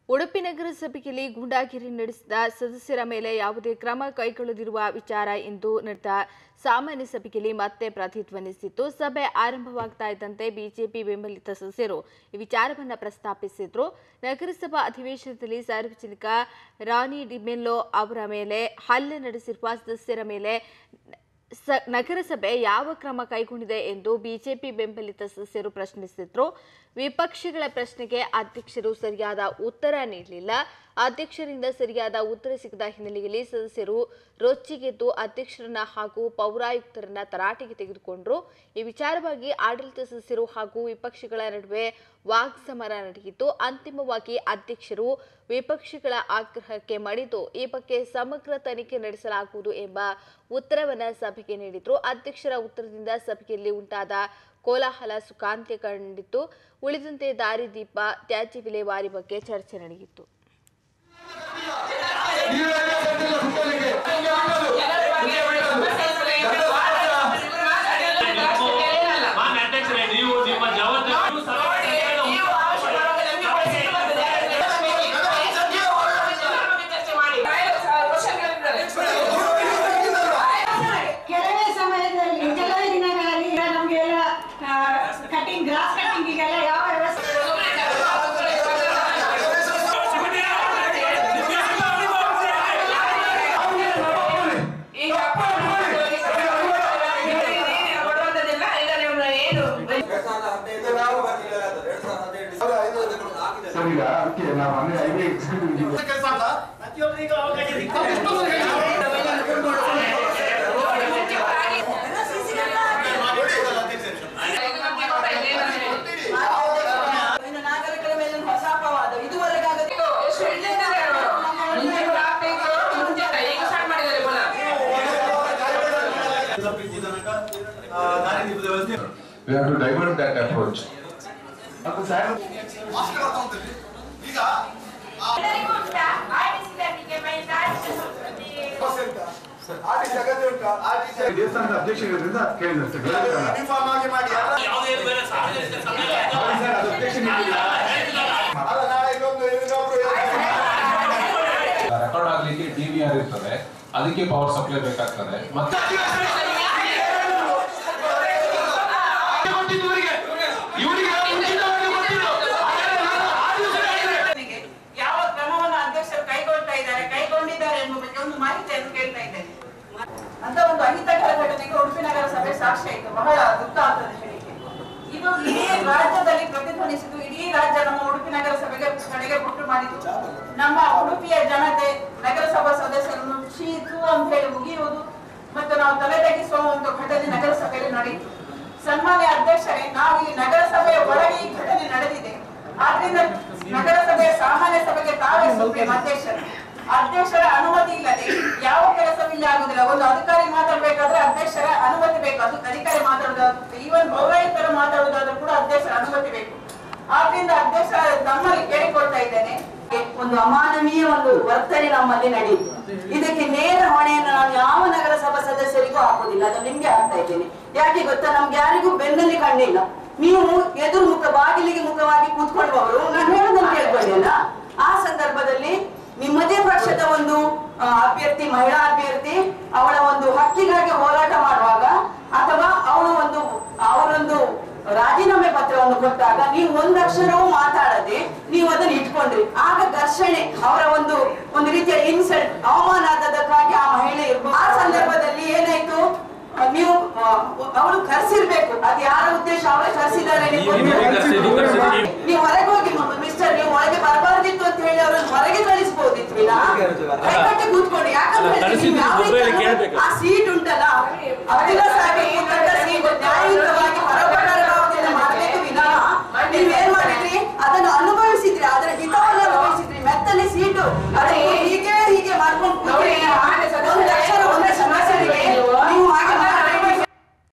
ಉಡುಪಿ ನಗರಸಭೆಯಲ್ಲಿ ಗೂಂಡಾಗಿರಿ ನಡೆಸಿದ ಸದಸ್ಯರ ಮೇಲೆ ಯಾವುದೇ ಕ್ರಮ ಕೈಗೊಳ್ಳದಿರುವ ವಿಚಾರ ಇಂದು ನಡೆದ ಸಾಮಾನ್ಯ ಸಭೆಯಲ್ಲಿ ಮತ್ತೆ ಪ್ರತಿಧ್ವನಿಸಿತ್ತು ಸಭೆ ಆರಂಭವಾಗ್ತಾ ಇದ್ದಂತೆ ಬಿಜೆಪಿ ಬೆಂಬಲಿತ ಸದಸ್ಯರು ಈ ವಿಚಾರವನ್ನು ಪ್ರಸ್ತಾಪಿಸಿದ್ರು ನಗರಸಭಾ ಅಧಿವೇಶನದಲ್ಲಿ ಸಾರ್ವಜನಿಕ ರಾಣಿ ಡಿಮೆಲ್ಲೋ ಅವರ ಮೇಲೆ ಹಲ್ಲೆ ನಡೆಸಿರುವ ಸದಸ್ಯರ ಮೇಲೆ ಸ ನಗರಸಭೆ ಯಾವ ಕ್ರಮ ಕೈಗೊಂಡಿದೆ ಎಂದು ಬಿಜೆಪಿ ಬೆಂಬಲಿತ ಸದಸ್ಯರು ಪ್ರಶ್ನಿಸಿದ್ರು ವಿಪಕ್ಷಗಳ ಪ್ರಶ್ನೆಗೆ ಅಧ್ಯಕ್ಷರು ಸರಿಯಾದ ಉತ್ತರ ನೀಡಲಿಲ್ಲ ಅಧ್ಯಕ್ಷರಿಂದ ಸರಿಯಾದ ಉತ್ತರ ಸಿಗದ ಹಿನ್ನೆಲೆಯಲ್ಲಿ ಸದಸ್ಯರು ರೊಚ್ಚಿಗೆದ್ದು ಅಧ್ಯಕ್ಷರನ್ನ ಹಾಗೂ ಪೌರಾಯುಕ್ತರನ್ನ ತರಾಟೆಗೆ ತೆಗೆದುಕೊಂಡ್ರು ಈ ವಿಚಾರವಾಗಿ ಆಡಳಿತ ಸದಸ್ಯರು ಹಾಗೂ ವಿಪಕ್ಷಗಳ ನಡುವೆ ವಾಗ್ಸಮರ ನಡೆಯಿತು ಅಂತಿಮವಾಗಿ ಅಧ್ಯಕ್ಷರು ವಿಪಕ್ಷಗಳ ಆಗ್ರಹಕ್ಕೆ ಮಣಿದು ಈ ಬಗ್ಗೆ ಸಮಗ್ರ ತನಿಖೆ ನಡೆಸಲಾಗುವುದು ಎಂಬ ಉತ್ತರವನ್ನ ಸಭೆಗೆ ನೀಡಿದ್ರು ಅಧ್ಯಕ್ಷರ ಉತ್ತರದಿಂದ ಸಭೆಯಲ್ಲಿ ಉಂಟಾದ ಕೋಲಾಹಲ ಸುಖಾಂತ್ಯ ಕಂಡಿತ್ತು ಉಳಿದಂತೆ ದಾರಿದೀಪ ತ್ಯಾಜ್ಯ ವಿಲೇವಾರಿ ಬಗ್ಗೆ ಚರ್ಚೆ ನಡೆಯಿತು ಮಾನ್ಯ ಅಧ್ಯಕ್ಷರೇ ನೀವು ನಿಮ್ಮ ಜವಾಬ್ದಾರಿ ನೀವು ಸರ್ಕಾರದ ಕೆಲವೇ ಸಮಯದಲ್ಲಿ ಕೆಲವೇ ದಿನಗಳಲ್ಲಿ ನಮಗೆಲ್ಲ ಕಟಿಂಗ್ ಗ್ರಾಸ್ ಕಟಿಂಗಿಗೆಲ್ಲ ಯಾವ ವ್ಯವಸ್ಥೆ ಸರ್ ಈಗ ಅದಕ್ಕೆ ನಾವು ಹಂಗೆ ಐದೇ ಎಕ್ಸಿಕ್ಯೂಟಿವ್ ಇನ್ನು ನಾಗರಿಕರ ಮೇಲೆ ಹೊಸ ಅಪವಾದ ಇದುವರೆಗಾಗದೆ We have to divert that approach. ಅದು ಸಾಹೇಬ್ ದೇವಸ್ಥಾನದ ಅಧ್ಯಕ್ಷರಿಂದ ಕೇಳಿದ್ರೆ ಸರ್ ಯಾವುದೇ ಬೇರೆ ಸಾರ್ವಜನಿಕ ಸಭೆ ಸರ್ ಅದು ಅಧ್ಯಕ್ಷ ರೆಕಾರ್ಡ್ ಆಗ್ಲಿಕ್ಕೆ ಡಿವಿಆರ್ ಇರ್ತದೆ ಅದಕ್ಕೆ ಪವರ್ ಸಪ್ಲೈ ಬೇಕಾಗ್ತದೆ ಮತ್ತೆ ಯಾವ ಕ್ರಮವನ್ನು ಅಧ್ಯಕ್ಷರು ಕೈಗೊಳ್ತಾ ಇದ್ದಾರೆ ಕೈಗೊಂಡಿದ್ದಾರೆ ಎಂಬ ಬಗ್ಗೆ ಒಂದು ಮಾಹಿತಿಯನ್ನು ಕೇಳ್ತಾ ಇದ್ದೇನೆ ಅಂತ ಒಂದು ಅಹಿತಕರ ಘಟನೆಗೆ ಉಡುಪಿ ನಗರ ಸಭೆ ಸಾಕ್ಷ್ಯ ಇತ್ತು ಬಹಳ ದುಃಖ ಆಗ್ತದೆ ಹೇಳಿಕೆ ಇದು ಇಡೀ ರಾಜ್ಯದಲ್ಲಿ ಪ್ರತಿಧ್ವನಿಸಿದ್ದು ಇಡೀ ರಾಜ್ಯ ನಮ್ಮ ಉಡುಪಿ ನಗರ ಸಭೆಗೆ ಕಡೆಗೆ ಪುಟ್ಟು ಮಾಡಿತು ನಮ್ಮ ಉಡುಪಿಯ ಜನತೆ ನಗರಸಭಾ ಸದಸ್ಯರನ್ನು ಛೀ ಥೂ ಅಂತ ಹೇಳಿ ಮುಗಿಯುವುದು ಮತ್ತು ನಾವು ತಲೆ ತಗ್ಗಿಸುವ ಒಂದು ಘಟನೆ ನಗರಸಭೆಯಲ್ಲಿ ನಡೆಯಿತು ಸನ್ಮಾನ್ಯ ಅಧ್ಯಕ್ಷರೇ ನಾವು ಈ ನಗರಸಭೆಯ ಒಳಗೆ ಈ ಘಟನೆ ನಡೆದಿದೆ ಆದ್ರಿಂದ ನಗರಸಭೆಯ ಸಾಮಾನ್ಯ ಸಭೆಗೆ ತಾವೇ ಸುಪ್ರೀಂ ಅಧ್ಯಕ್ಷರು ಅಧ್ಯಕ್ಷರ ಅನುಮತಿ ಇಲ್ಲದೆ ಯಾವ ಕೆಲಸವೂ ಇಲ್ಲಿ ಆಗುದಿಲ್ಲ ಒಂದು ಅಧಿಕಾರಿ ಮಾತಾಡ್ಬೇಕಾದ್ರೆ ಅಧ್ಯಕ್ಷರ ಅನುಮತಿ ಬೇಕು ಅದು ಅಧಿಕಾರಿ ಮಾತಾಡೋದಾದ್ರೆ ಈವನ್ ಪೌರಾಯುಕ್ತರು ಮಾತಾಡೋದಾದ್ರೂ ಕೂಡ ಅಧ್ಯಕ್ಷರ ಅನುಮತಿ ಬೇಕು ಆದ್ರಿಂದ ಅಧ್ಯಕ್ಷ ತಮ್ಮಲ್ಲಿ ಕೇಳಿಕೊಳ್ತಾ ಇದ್ದೇನೆ ಒಂದು ಅಮಾನವೀಯ ಒಂದು ವರ್ತನೆ ನಮ್ಮಲ್ಲಿ ನಡೆಯಿತು ಇದಕ್ಕೆ ನೇರ ಹೊಣೆಯನ್ನು ನಾನು ಯಾವ ನಗರಸಭಾ ಸದಸ್ಯರಿಗೂ ಹಾಕುದಿಲ್ಲ ಅದು ನಿಮ್ಗೆ ಹಾಕ್ತಾ ಇದ್ದೇನೆ ಯಾಕೆ ಗೊತ್ತಾ ನಮ್ಗೆ ಯಾರಿಗೂ ಬೆನ್ನಲ್ಲಿ ಕಣ್ಣಿಲ್ಲ ನೀವು ಎದುರು ಮುಖ ಬಾಗಿಲಿಗೆ ಮುಖವಾಗಿ ಕೂತ್ಕೊಳ್ಳುವವರು ನಾನು ಹೇಳೋದನ್ನು ಕೇಳ್ಕೊಳ್ಳಿ ಅಲ್ಲ ಆ ಸಂದರ್ಭದಲ್ಲಿ ನಿಮ್ಮದೇ ಪಕ್ಷದ ಒಂದು ಆ, ಅಭ್ಯರ್ಥಿ ಮಹಿಳಾ ಅಭ್ಯರ್ಥಿ ಅವಳ ಒಂದು ಹಕ್ಕಿಗಾಗಿ ಹೋರಾಟ ಮಾಡುವಾಗ ಅಥವಾ ಅವಳು ಒಂದು ಅವರೊಂದು ರಾಜೀನಾಮೆ ಪತ್ರವನ್ನು ಕೊಟ್ಟಾಗ ನೀವು ಒಂದಕ್ಷರವೂ ಮಾತಾಡದೆ ನೀವು ಅದನ್ನು ಇಟ್ಕೊಂಡ್ರಿ ಆಗ ಘರ್ಷಣೆ ಅವರ ಒಂದು ಒಂದು ರೀತಿಯ ಇನ್ಸಲ್ಟ್ ಅವಮಾನ ಆದದಕ್ಕಾಗಿ ಆ ಮಹಿಳೆ ಇರ್ಬೋದು ಆ ಸಂದರ್ಭದಲ್ಲಿ ಏನಾಯ್ತು ಆ, ನೀವು ಆ, ಅವಳು ಕರ್ಸಿರ್ಬೇಕು ಅದು ಯಾರ ಉದ್ದೇಶ ಅವಳೇ ಕರ್ಸಿದ್ದಾರೆ ನೀವು ಹೊರಗೆ ಹೋಗಿ ಮಿಸ್ಟರ್ ನೀವು ಒಳಗೆ ಬರಬಾರ್ದಿತ್ತು ಅಂತ ಹೇಳಿ ಅವರನ್ನು ಹೊರಗೆ ಕಳಿಸಬಹುದಿತ್ತು ವಿನ ಕೈಕಟ್ಟಿ ಕೂತ್ಕೊಂಡು ಯಾಕಂದ್ರೆ ನಿಮ್ಗೆ ಯಾವ ರೀತಿ ಆ ಸೀಟ್ ಉಂಟಲ್ಲ ಅವಿಲಾಸಾಗಿ